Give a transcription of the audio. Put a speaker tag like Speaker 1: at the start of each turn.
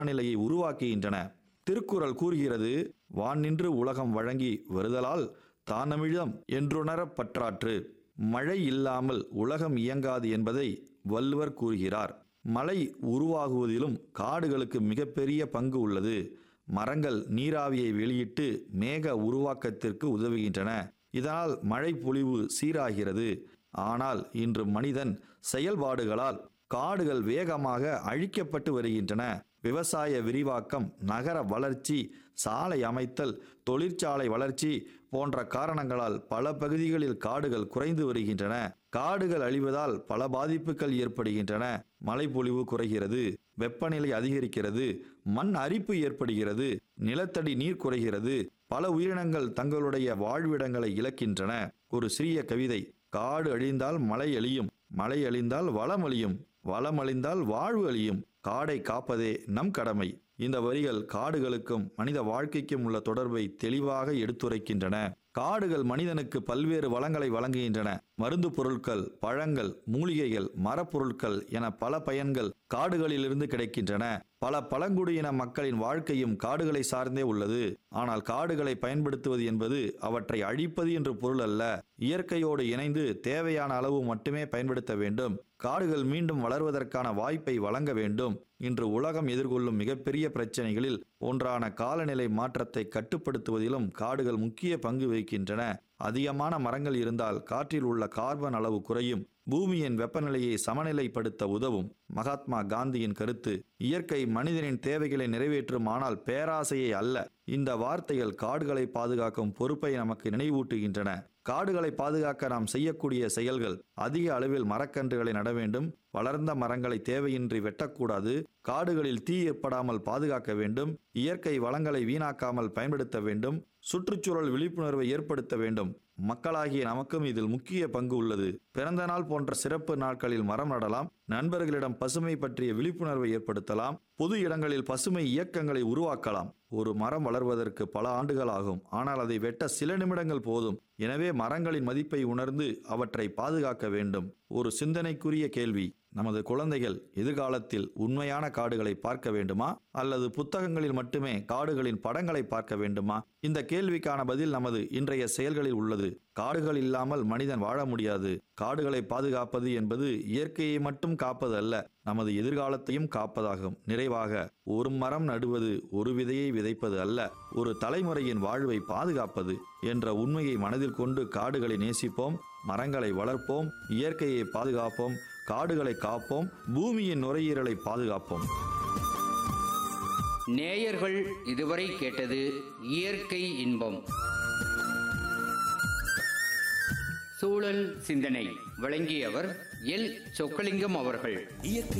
Speaker 1: நிலையை உருவாக்குகின்றன திருக்குறள் கூறுகிறது வான் நின்று உலகம் வழங்கி வருதலால் தானமிழம் என்றுணரப் பற்றாற்று மழை இல்லாமல் உலகம் இயங்காது என்பதை வள்ளுவர் கூறுகிறார் மழை உருவாகுவதிலும் காடுகளுக்கு மிகப்பெரிய பங்கு உள்ளது மரங்கள் நீராவியை வெளியிட்டு மேக உருவாக்கத்திற்கு உதவுகின்றன இதனால் மழை பொழிவு சீராகிறது ஆனால் இன்று மனிதன் செயல்பாடுகளால் காடுகள் வேகமாக அழிக்கப்பட்டு வருகின்றன விவசாய விரிவாக்கம் நகர வளர்ச்சி சாலை அமைத்தல் தொழிற்சாலை வளர்ச்சி போன்ற காரணங்களால் பல பகுதிகளில் காடுகள் குறைந்து வருகின்றன காடுகள் அழிவதால் பல பாதிப்புகள் ஏற்படுகின்றன மழைப்பொழிவு குறைகிறது வெப்பநிலை அதிகரிக்கிறது மண் அரிப்பு ஏற்படுகிறது நிலத்தடி நீர் குறைகிறது பல உயிரினங்கள் தங்களுடைய வாழ்விடங்களை இழக்கின்றன ஒரு சிறிய கவிதை காடு அழிந்தால் மழை அழியும் மழை அழிந்தால் வளம் அழியும் வளம் அழிந்தால் வாழ்வு அழியும் காடை காப்பதே நம் கடமை இந்த வரிகள் காடுகளுக்கும் மனித வாழ்க்கைக்கும் உள்ள தொடர்பை தெளிவாக எடுத்துரைக்கின்றன காடுகள் மனிதனுக்கு பல்வேறு வளங்களை வழங்குகின்றன மருந்து பொருட்கள் பழங்கள் மூலிகைகள் மரப்பொருட்கள் என பல பயன்கள் காடுகளிலிருந்து கிடைக்கின்றன பல பழங்குடியின மக்களின் வாழ்க்கையும் காடுகளை சார்ந்தே உள்ளது ஆனால் காடுகளை பயன்படுத்துவது என்பது அவற்றை அழிப்பது என்று பொருள் அல்ல இயற்கையோடு இணைந்து தேவையான அளவு மட்டுமே பயன்படுத்த வேண்டும் காடுகள் மீண்டும் வளர்வதற்கான வாய்ப்பை வழங்க வேண்டும் இன்று உலகம் எதிர்கொள்ளும் மிகப்பெரிய பிரச்சனைகளில் ஒன்றான காலநிலை மாற்றத்தை கட்டுப்படுத்துவதிலும் காடுகள் முக்கிய பங்கு வகிக்கின்றன அதிகமான மரங்கள் இருந்தால் காற்றில் உள்ள கார்பன் அளவு குறையும் பூமியின் வெப்பநிலையை சமநிலைப்படுத்த உதவும் மகாத்மா காந்தியின் கருத்து இயற்கை மனிதனின் தேவைகளை நிறைவேற்றும் ஆனால் பேராசையை அல்ல இந்த வார்த்தைகள் காடுகளை பாதுகாக்கும் பொறுப்பை நமக்கு நினைவூட்டுகின்றன காடுகளை பாதுகாக்க நாம் செய்யக்கூடிய செயல்கள் அதிக அளவில் மரக்கன்றுகளை நட வேண்டும் வளர்ந்த மரங்களை தேவையின்றி வெட்டக்கூடாது காடுகளில் தீ ஏற்படாமல் பாதுகாக்க வேண்டும் இயற்கை வளங்களை வீணாக்காமல் பயன்படுத்த வேண்டும் சுற்றுச்சூழல் விழிப்புணர்வை ஏற்படுத்த வேண்டும் மக்களாகிய நமக்கும் இதில் முக்கிய பங்கு உள்ளது பிறந்த நாள் போன்ற சிறப்பு நாட்களில் மரம் நடலாம் நண்பர்களிடம் பசுமை பற்றிய விழிப்புணர்வை ஏற்படுத்தலாம் பொது இடங்களில் பசுமை இயக்கங்களை உருவாக்கலாம் ஒரு மரம் வளர்வதற்கு பல ஆண்டுகள் ஆகும் ஆனால் அதை வெட்ட சில நிமிடங்கள் போதும் எனவே மரங்களின் மதிப்பை உணர்ந்து அவற்றை பாதுகாக்க வேண்டும் ஒரு சிந்தனைக்குரிய கேள்வி நமது குழந்தைகள் எதிர்காலத்தில் உண்மையான காடுகளை பார்க்க வேண்டுமா அல்லது புத்தகங்களில் மட்டுமே காடுகளின் படங்களை பார்க்க வேண்டுமா இந்த கேள்விக்கான பதில் நமது இன்றைய செயல்களில் உள்ளது காடுகள் இல்லாமல் மனிதன் வாழ முடியாது காடுகளை பாதுகாப்பது என்பது இயற்கையை மட்டும் காப்பது அல்ல நமது எதிர்காலத்தையும் காப்பதாகும் நிறைவாக ஒரு மரம் நடுவது ஒரு விதையை விதைப்பது அல்ல ஒரு தலைமுறையின் வாழ்வை பாதுகாப்பது என்ற உண்மையை மனதில் கொண்டு காடுகளை நேசிப்போம் மரங்களை வளர்ப்போம் இயற்கையை பாதுகாப்போம் காடுகளை காப்போம் பூமியின் நுரையீரலை பாதுகாப்போம்
Speaker 2: நேயர்கள் இதுவரை கேட்டது இயற்கை இன்பம் சூழல் சிந்தனை வழங்கியவர் எல் சொக்கலிங்கம் அவர்கள்
Speaker 3: இயற்கை